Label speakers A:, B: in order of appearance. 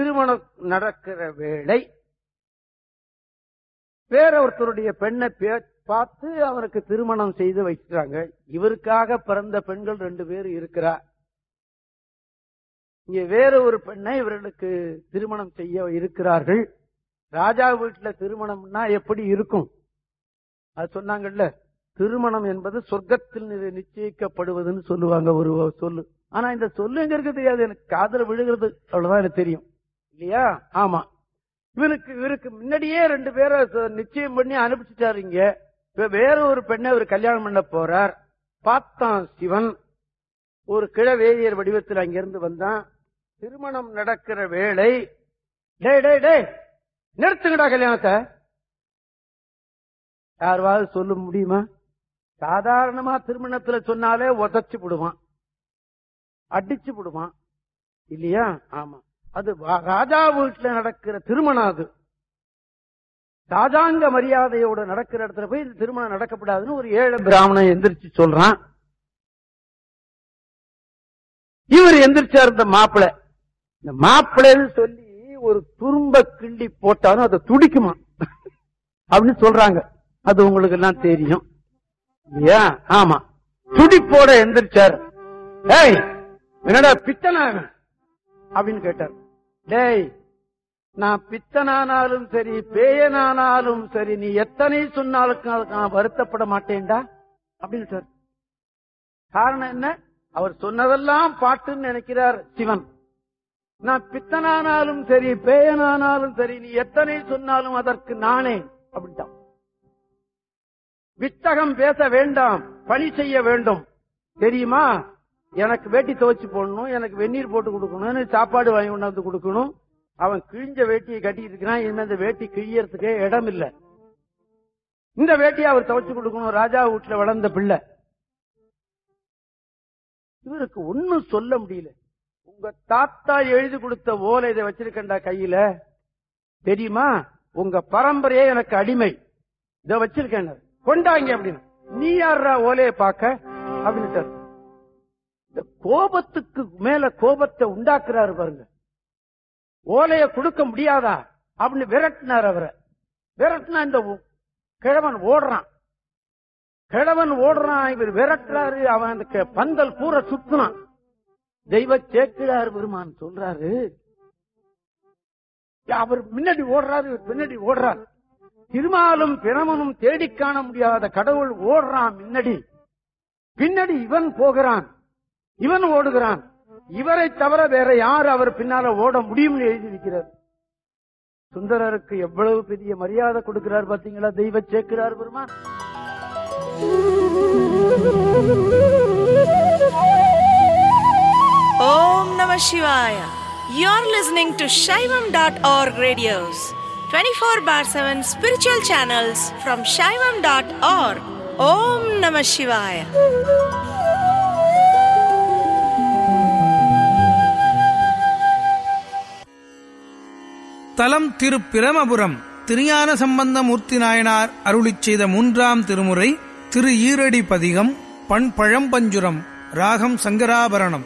A: திருமணம் நடக்கிற வேளை வேற ஒருத்தருடைய பெண்ணை பே- பார்த்து அவருக்கு திருமணம் செய்து வைக்கிறாங்க இவருக்காக பிறந்த பெண்கள் ரெண்டு பேர் இருக்கிறா இங்க வேற ஒரு பெண்ணை இவர்களுக்கு திருமணம் செய்ய இருக்கிறார்கள் ராஜா வீட்டுல திருமணம்னா எப்படி இருக்கும் அது சொன்னாங்கல்ல திருமணம் என்பது சொர்க்கத்தில் நி- நிச்சயிக்கப்படுவதுன்னு சொல்லுவாங்க ஒரு சொல்லு ஆனா இந்த சொல்லு எங்க இருக்கு தெரியாது எனக்கு காதுல விழுகிறது அவ்வளவுதான் எனக்கு தெரியும் இல்லையா ஆமா இவனுக்கு இவருக்கு முன்னாடியே ரெண்டு பேரை சொ- நிச்சயம் பண்ணி அனுப்பிச்சிட்டாரு இங்க இப்ப வேற ஒரு பெண்ணை அவர் கல்யாணம் பண்ண போறார் பார்த்தான் சிவன் ஒரு கிழவேதியர் வடிவத்தில் அங்கிருந்து வந்தான் திருமணம் நடக்கிற வேளை டேய் டேய் டேய் நிறுத்துங்கடா கல்யாணத்தை யாருவாவது சொல்ல முடியுமா சாதாரணமா திருமணத்துல சொன்னாலே உதச்சு விடுவான் அடிச்சு விடுவான் இல்லையா ஆமா அது வா- ராஜா வீட்டுல நடக்கிற திருமணம் அது ராஜாங்க மரியாதையோட நடக்கிற இடத்துல போய் இந்த திருமணம் நடக்கப்படாதுன்னு ஒரு ஏழை பிராமணன் எந்திரிச்சு சொல்றான் இவர் எந்திரிச்சார் இந்த மாப்பிளை இந்த மாப்பிள்ளைன்னு சொல்லி ஒரு துரும்ப கிண்டி போட்டாலும் அதை துடிக்குமா அப்படின்னு சொல்றாங்க அது உங்களுக்கு எல்லாம் தெரியும் இல்லையா ஆமா துடிப்போட எந்திரிச்சார் ஏய் என்னடா பித்தனா இவன்? அப்படின்னு கேட்டார் டேய் நான் பித்தனானாலும் சரி பேயனானாலும் சரி நீ எத்தனை சொன்னாலும் அதுக்கு நான் வருத்தப்பட மாட்டேன்டா அப்படின்னு சார் காரணம் என்ன அவர் சொன்னதெல்லாம் பாட்டுன்னு நினைக்கிறார் சிவன் நான் பித்தனானாலும் சரி பேயனானாலும் சரி நீ எத்தனை சொன்னாலும் அதற்கு நானே அப்படின்ட்டான் வித்தகம் பேச வேண்டாம் பணி செய்ய வேண்டும் தெரியுமா எனக்கு வேட்டி துவைச்சு போடணும் எனக்கு வெந்நீர் போட்டு கொடுக்கணும்னு சாப்பாடு வாங்கி கொண்டாந்து கொடுக்கணும் அவன் கிழிஞ்ச வேட்டியை கட்டிட்டு இருக்கிறான் இன்னும் இந்த வேட்டி கிழியறதுக்கே இடம் இல்ல இந்த வேட்டியை அவர் துவைச்சு கொடுக்கணும் ராஜா வீட்டுல வளர்ந்த பிள்ளை இவருக்கு ஒண்ணும் சொல்ல முடியல உங்க தாத்தா எழுதி கொடுத்த ஓலை இதை வச்சிருக்கண்டா கையில தெரியுமா உங்க பரம்பரையே எனக்கு அடிமை இத வச்சிருக்கேன் கொண்டாங்க அப்படின்னு நீ யாரா ஓலையை பார்க்க அப்படின்னு இந்த கோபத்துக்கு மேல கோபத்தை உண்டாக்குறாரு பாருங்க ஓலைய கொடுக்க முடியாதா அப்படின்னு விரட்டினார் அவரை விரட்டினா இந்த உ- கிழவன் ஓடுறான் கிழவன் ஓடுறான் இவர் விரட்டுறாரு அவன் அந்த க- பந்தல் பூரா சுத்துனான் தெய்வ சேக்கிழார் பெருமான் சொல்றாரு அவர் முன்னாடி ஓடுறாரு இவர் பின்னாடி ஓடுறார் திருமாலும் பிரமனும் தேடி காண முடியாத கடவுள் ஓடுறான் முன்னாடி பின்னாடி இவன் போகிறான் இவன் ஓடுகிறான் இவரை தவிர வேற யார் அவர் பின்னால ஓட முடியும்னு எழுதியிருக்கிறார் சுந்தரருக்கு எவ்வளவு பெரிய மரியாதை கொடுக்கிறார் பாத்தீங்களா தெய்வ சேக்கிரார் பெருமான்
B: Om Namah Shivaya. You're listening to Shaivam.org radios, 24 bar 7 spiritual channels from Shaivam.org. Om Namah Shivaya.
C: தலம் திரு பிரமபுரம் திருஞான சம்பந்தமூர்த்தி நாயனார் அருளிச் செய்த மூன்றாம் திருமுறை திரு ஈரடி பதிகம் பண் பழம்பஞ்சுரம் ராகம் சங்கராபரணம்